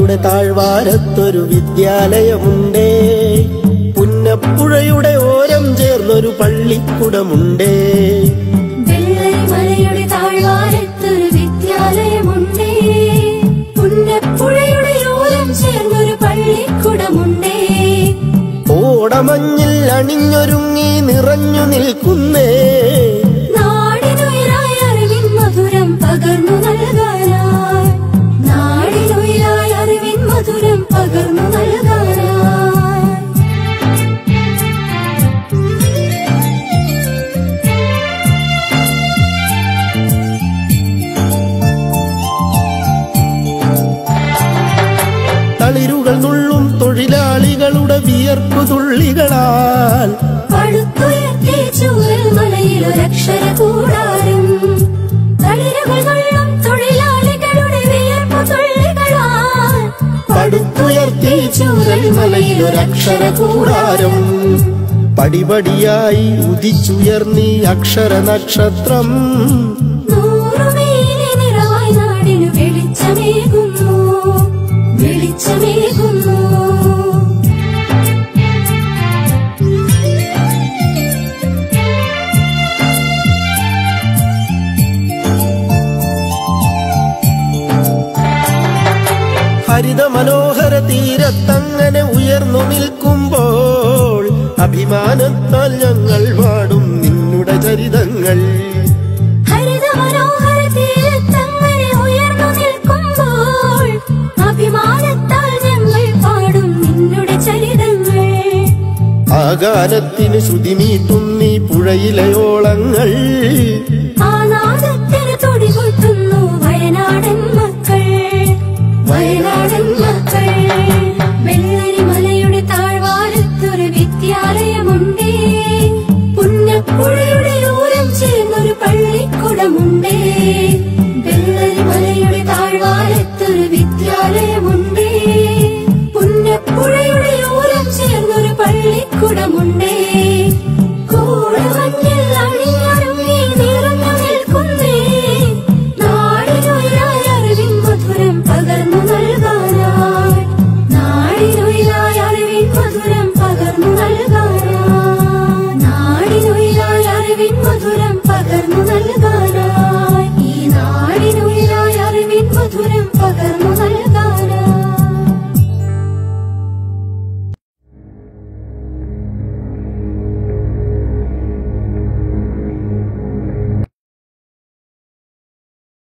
മലയുടെ താഴ്വാരത്തൊരു വിദ്യാലയമുണ്ടേ പുന്നപ്പുഴയുടെ ഓരം ചേർന്നൊരു പള്ളിക്കുടമുണ്ടേ വെള്ളരിമലയുടെ താഴ്വാരത്തൊരു വിദ്യാലയമുണ്ടേ പുന്നപ്പുഴയുടെ ഓരം ചേർന്നൊരു പള്ളിക്കുടമുണ്ടേ ഓടമഞ്ഞിൽ അണിഞ്ഞൊരുങ്ങി നിറഞ്ഞു നിൽക്കുന്നേ നാടിനുയരായ അറിവിൻ മധുരം പകർന്നു നൽകാനായി നാടിനുയരായ അറിവിൻ മധുരം പകർന്നു നൽകാനായി തളിരുകൾ നുള്ളും തൊഴിലാളികളുടെ വിയർപ്പു തുള്ളികളാൽ പടുത്തുയർത്തി ചൂരൽ മലയിലൊരക്ഷര കൂടാരം തളിരുകൾ കൊള്ളും തൊഴിലാളികളുടെ വിയർപ്പു തുള്ളികളാൽ പടുത്തുയർത്തി ചൂരൽ മലയിലൊരക്ഷര കൂടാരം പടിപടിയായി ഉദിച്ചുയർന്നീ അക്ഷര നക്ഷത്രം നൂറുമേനി നിറവായി നാടിനു വെളിച്ചമേകുന്നു വെളിച്ചമേകുന്നു ഹരിത മനോഹര തീരത്തങ്ങനെ ഉയർന്നു നിൽക്കുമ്പോൾ അഭിമാനത്താൽ ഞങ്ങൾ പാടും നിന്നുടെ ചരിതങ്ങൾ ഹരിത മനോഹര തീരത്തങ്ങനെ ഉയർന്നു നിൽക്കുമ്പോൾ അഭിമാനത്താൽ ഞങ്ങൾ പാടും നിന്നുടെ ചരിതങ്ങൾ ആകാരത്തിന് ശ്രുതിമീട്ടും നീ പുഴയിലെ ഓളങ്ങൾ